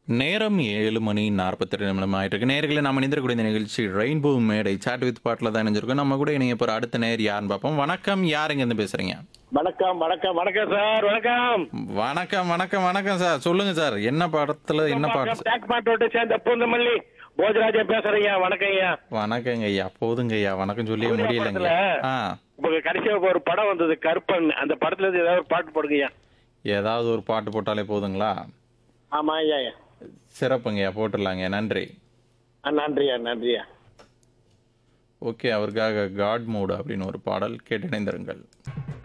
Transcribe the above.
நேரம் ஏழு மணி நாற்பத்தி ரெண்டு நிமிடம் ஆயிட்டு இருக்கு நேர்களை நாம் இணைந்திருக்கூடிய இந்த நிகழ்ச்சி ரெயின்போ மேடை சாட் வித் பாட்டில் தான் இணைஞ்சிருக்கோம் நம்ம கூட இணைய போகிற அடுத்த நேர் யாருன்னு பார்ப்போம் வணக்கம் யாருங்க இருந்து பேசுறீங்க வணக்கம் வணக்கம் வணக்கம் சார் வணக்கம் வணக்கம் வணக்கம் வணக்கம் சார் சொல்லுங்க சார் என்ன படத்துல என்ன பாடம் டேக் மாட்டோட்டு சேர்ந்த பூந்தமல்லி போஜராஜன் பேசுறீங்க வணக்கம் ஐயா வணக்கங்க ஐயா போதுங்க ஐயா வணக்கம் சொல்லியே சூர்யா முடியலங்க படத்துல ஆ உங்க கடைசியா ஒரு படம் வந்தது கருப்பன் அந்த படத்துல இருந்து ஏதாவது ஒரு பாட்டு போடுங்க ஐயா ஏதாவது ஒரு பாட்டு போட்டாலே போதுங்களா ஆமா ஐயா ஐயா. சிறப்புங்கய்யா போட்டுடலாங்க நன்றி ஆ, நன்றியா நன்றியா ஓகே அவருக்காக காட் மூடு அப்படின்னு ஒரு பாடல் கேட்டு இணைந்திருங்கள்